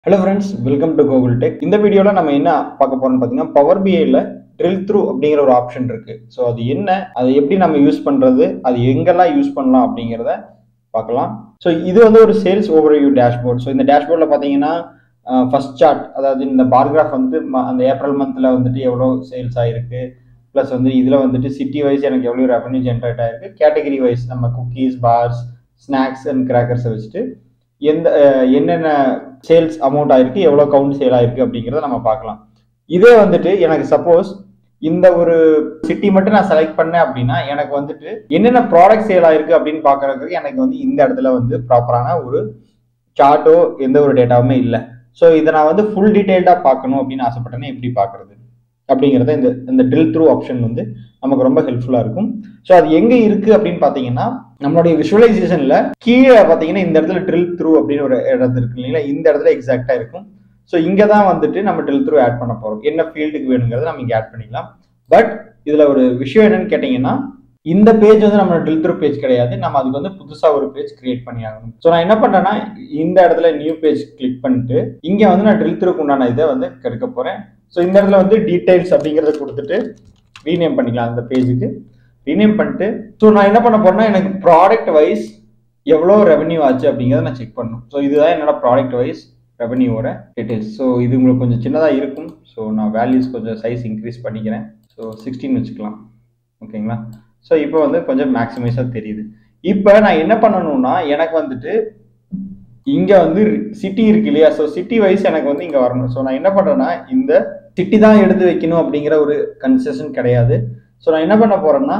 Hello friends welcome to Google tech இந்த வீடியோவில் நம்ம என்ன பார்க்க போறோம்னு பார்த்தீங்கன்னா பவர் பிஐல ட்ரில் த்ரூ அப்படிங்கிற ஒரு ஆப்ஷன் இருக்கு ஸோ அது என்ன அதை எப்படி நம்ம யூஸ் பண்றது அது எங்கெல்லாம் யூஸ் பண்ணலாம் அப்படிங்கிறத பார்க்கலாம் ஸோ இது வந்து ஒரு சேல்ஸ் ஓவர்வியூ டேஷ்போர்ட் ஸோ இந்த டேஷ்போர்டில் பார்த்தீங்கன்னா ஃபர்ஸ்ட் சார்ட் அதாவது இந்த பார்கிராஃப் வந்துட்டு ம- அந்த ஏப்ரல் மந்த்தில் வந்துட்டு எவ்வளோ சேல்ஸ் ஆயிருக்கு ப்ளஸ் வந்து இதில் வந்துட்டு சிட்டி வைஸ் எனக்கு எவ்வளோ ரெவன்யூ ஜென்ரேட் ஆயிருக்கு கேட்டகரி வைஸ் நம்ம குக்கீஸ் பார்ஸ் ஸ்நாக்ஸ் அண்ட் கிராக்கர்ஸை வச்சுட்டு எந்த அஹ், என்னென்ன சேல்ஸ் அமௌண்ட் ஆயிருக்கு எவ்வளோ கவுண்ட் சேல் ஆயிருக்கு அப்படிங்கிறத நம்ம பார்க்கலாம் இதே வந்துட்டு எனக்கு சப்போஸ் இந்த ஒரு சிட்டி மட்டும் நான் செலக்ட் பண்ணேன் அப்படின்னா எனக்கு வந்துட்டு என்னென்ன ப்ராடக்ட் சேல் ஆயிருக்கு அப்படின்னு பார்க்கறதுக்கு எனக்கு வந்து இந்த இடத்துல வந்து ப்ராப்பரான ஒரு சார்ட்டோ எந்த ஒரு டேட்டாவுமே இல்லை ஸோ இதை நான் வந்து ஃபுல் டீட்டெயில்டாக பார்க்கணும் அப்படின்னு ஆசைப்பட்டேன்னா எப்படி பார்க்கறது அப்படிங்கிறத இந்த இந்த ட்ரில் த்ரூ ஆப்ஷன் வந்து நமக்கு ரொம்ப ஹெல்ப்ஃபுல்லாக இருக்கும் ஸோ அது எங்கே இருக்கு அப்படின்னு பார்த்தீங்கன்னா நம்மளுடைய விஷுவலைசேஷன்ல கீழே பார்த்தீங்கன்னா இந்த இடத்துல ட்ரில் த்ரூ அப்படின்னு ஒரு இடத்து இருக்கு இல்லைங்களா இந்த இடத்துல எக்ஸாக்டா இருக்கும் ஸோ இங்கே தான் வந்துட்டு நம்ம ட்ரில் த்ரூ ஆட் பண்ண போறோம் என்ன ஃபீல்டுக்கு வேணுங்கிறத நம்ம இங்கே ஆட் பண்ணிக்கலாம் பட் இதுல ஒரு விஷயம் என்னன்னு கேட்டிங்கன்னா இந்த பேஜ் வந்து நம்ம ட்ரில் த்ரூ பேஜ் கிடையாது நம்ம அதுக்கு வந்து புதுசா ஒரு பேஜ் கிரியேட் பண்ணி ஆகணும் ஸோ நான் என்ன பண்றேன்னா இந்த இடத்துல நியூ பேஜ் கிளிக் பண்ணிட்டு இங்க வந்து நான் ட்ரில் த்ரூக்கு உண்டான இதை வந்து கெடுக்க போறேன் ஸோ இந்த இடத்துல வந்து டீடைல்ஸ் அப்படிங்கிறத கொடுத்துட்டு ரீநேம் பண்ணிக்கலாம் அந்த பேஜுக்கு ரீநேம் பண்ணிட்டு ஸோ நான் என்ன பண்ண போறேன்னா எனக்கு ப்ராடக்ட் வைஸ் எவ்வளோ ரெவன்யூ ஆச்சு அப்படிங்கிறத நான் செக் பண்ணணும் ஸோ இதுதான் என்னோட ப்ராடக்ட் வைஸ் ரெவன்யூவோட டீடைல்ஸ் ஸோ இது உங்களுக்கு கொஞ்சம் சின்னதாக இருக்கும் ஸோ நான் வேல்யூஸ் கொஞ்சம் சைஸ் இன்க்ரீஸ் பண்ணிக்கிறேன் ஸோ சிக்ஸ்டீன் வச்சுக்கலாம் ஓகேங்களா ஸோ இப்போ வந்து கொஞ்சம் மேக்ஸிமைஸாக தெரியுது இப்போ நான் என்ன பண்ணணும்னா எனக்கு வந்துட்டு இங்கே வந்து சிட்டி இருக்கு இல்லையா ஸோ சிட்டி வைஸ் எனக்கு வந்து இங்கே வரணும் ஸோ நான் என்ன பண்ணுறேன்னா இந்த சிட்டி தான் எடுத்து வைக்கணும் அப்படிங்கிற ஒரு கன்செஷன் கிடையாது ஸோ நான் என்ன பண்ண போறேன்னா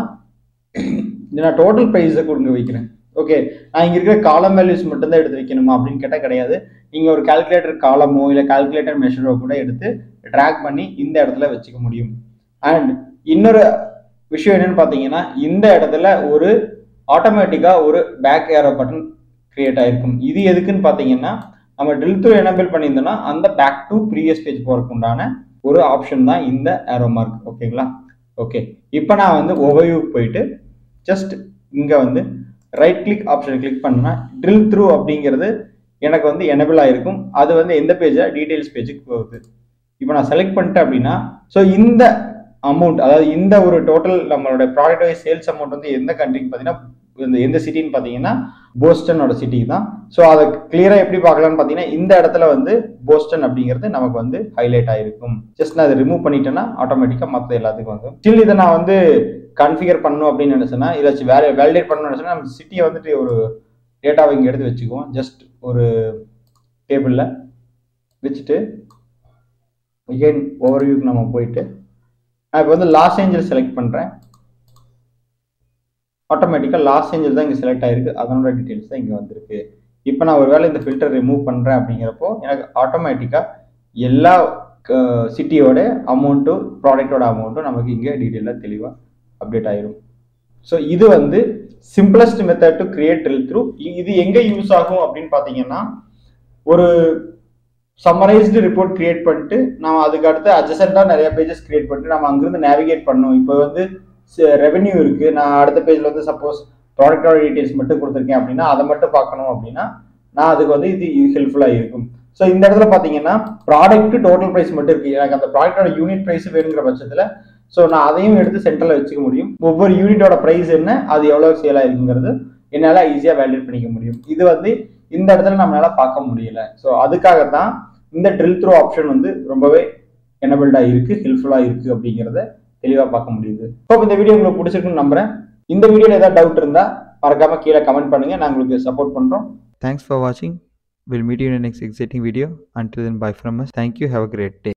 இது நான் டோட்டல் ப்ரைஸை கொடுங்க வைக்கிறேன் ஓகே நான் இங்கே இருக்கிற காலம் வேல்யூஸ் மட்டும்தான் எடுத்து வைக்கணுமா அப்படின்னு கேட்டால் கிடையாது நீங்கள் ஒரு கால்குலேட்டர் காலமோ இல்லை கால்குலேட்டர் மெஷரோ கூட எடுத்து ட்ராக் பண்ணி இந்த இடத்துல வச்சுக்க முடியும் அண்ட் இன்னொரு விஷயம் என்னன்னு பார்த்தீங்கன்னா இந்த இடத்துல ஒரு ஆட்டோமேட்டிக்காக ஒரு பேக் ஏரோ பட்டன் கிரியேட் ஆயிருக்கும் இது எதுக்குன்னு பார்த்தீங்கன்னா நம்ம ட்ரில் த்ரூ எனபிள் பண்ணியிருந்தோம்னா அந்த பேக் டு ப்ரீவியஸ் பேஜ் போகிறதுக்கு உண்டான ஒரு ஆப்ஷன் தான் இந்த ஏரோ மார்க் ஓகேங்களா ஓகே இப்போ நான் வந்து ஓவர்வியூ போயிட்டு ஜஸ்ட் இங்கே வந்து ரைட் கிளிக் ஆப்ஷன் கிளிக் பண்ணா ட்ரில் த்ரூ அப்படிங்கிறது எனக்கு வந்து எனபிள் ஆயிருக்கும் அது வந்து எந்த பேஜில் டீடைல்ஸ் பேஜுக்கு போகுது இப்போ நான் செலக்ட் பண்ணிட்டேன் அப்படின்னா ஸோ இந்த அமௌண்ட் அதாவது இந்த ஒரு டோட்டல் நம்மளோட ப்ராடக்ட் வைஸ் சேல்ஸ் அமௌண்ட் வந்து எந்த கண்ட்ரிக்கு பார்த்தீங்கன்னா இந்த எந்த சிட்டின்னு பார்த்தீங்கன்னா போஸ்டனோட சிட்டி தான் ஸோ அதை கிளியராக எப்படி பார்க்கலாம்னு பார்த்தீங்கன்னா இந்த இடத்துல வந்து போஸ்டன் அப்படிங்கிறது நமக்கு வந்து ஹைலைட் ஆயிருக்கும் ஜஸ்ட் நான் அதை ரிமூவ் பண்ணிட்டேன்னா ஆட்டோமேட்டிக்காக மற்ற எல்லாத்துக்கும் வந்து ஸ்டில் இதை நான் வந்து கன்ஃபிகர் பண்ணணும் அப்படின்னு நினைச்சேன்னா இதாச்சும் வேற வேலிடேட் பண்ணணும்னு நினைச்சேன்னா நம்ம சிட்டியை வந்துட்டு ஒரு டேட்டாவை இங்கே எடுத்து வச்சுக்குவோம் ஜஸ்ட் ஒரு டேபிளில் வச்சுட்டு அகெயின் ஓவர்வியூக்கு நம்ம போயிட்டு நான் இப்போ வந்து லாஸ் ஏஞ்சல் செலக்ட் பண்ணுறேன் ஆட்டோமேட்டிக்காக லாஸ் ஏஞ்சல் தான் இங்கே செலக்ட் ஆயிருக்கு அதனோட டீட்டெயில்ஸ் தான் இங்கே வந்திருக்கு இப்போ நான் ஒருவேளை இந்த ஃபில்டர் ரிமூவ் பண்ணுறேன் அப்படிங்கிறப்போ எனக்கு ஆட்டோமேட்டிக்காக எல்லா சிட்டியோட அமௌண்ட்டும் ப்ராடக்டோட அமௌண்ட்டும் நமக்கு இங்கே டீட்டெயிலாக தெளிவாக அப்டேட் ஆயிரும் ஸோ இது வந்து simplest method to create drill through இது எங்கே யூஸ் ஆகும் அப்படின்னு பார்த்தீங்கன்னா ஒரு சம்மரைஸ்டு ரிப்போர்ட் கிரியேட் பண்ணிட்டு நம்ம அதுக்கு அடுத்து அட்ஜசண்டாக நிறைய பேஜஸ் கிரியேட் பண்ணிட்டு நம்ம அங்கிருந்து நேவிகேட் பண்ணணும் இப்போ வந்து ரெவென்யூ இருக்கு நான் அடுத்த பேஜ்ல வந்து சப்போஸ் ப்ராடக்டோட டீடைல்ஸ் மட்டும் கொடுத்துருக்கேன் அப்படின்னா அதை மட்டும் பார்க்கணும் அப்படின்னா நான் அதுக்கு வந்து இது ஹெல்ப்ஃபுல்லாக இருக்கும் ஸோ இந்த இடத்துல பார்த்தீங்கன்னா ப்ராடக்ட் டோட்டல் ப்ரைஸ் மட்டும் இருக்கு எனக்கு அந்த ப்ராடக்டோட யூனிட் ப்ரைஸ் வேணுங்கிற பட்சத்தில் ஸோ நான் அதையும் எடுத்து சென்டரில் வச்சுக்க முடியும் ஒவ்வொரு யூனிட்டோட ப்ரைஸ் என்ன அது எவ்வளோ சேல் ஆயிருக்குங்கிறது என்னால் ஈஸியாக வேலிடேட் பண்ணிக்க முடியும் இது வந்து இந்த இடத்துல நம்மளால பார்க்க முடியல ஸோ அதுக்காக தான் இந்த ட்ரில் த்ரூ ஆப்ஷன் வந்து ரொம்பவே எனபிள்டாக இருக்கு ஹெல்ப்ஃபுல்லாக இருக்கு அப்படிங்கிறத தெளிவாக பார்க்க முடியுது இப்போ இந்த வீடியோ உங்களுக்கு பிடிச்சிருக்குன்னு நம்புறேன் இந்த வீடியோவில் ஏதாவது டவுட் இருந்தால் மறக்காம கீழே கமெண்ட் பண்ணுங்க நான் உங்களுக்கு சப்போர்ட் பண்ணுறோம் Thanks for watching. We'll meet you in the next exciting video. Until then, bye from us. Thank you. Have a great day.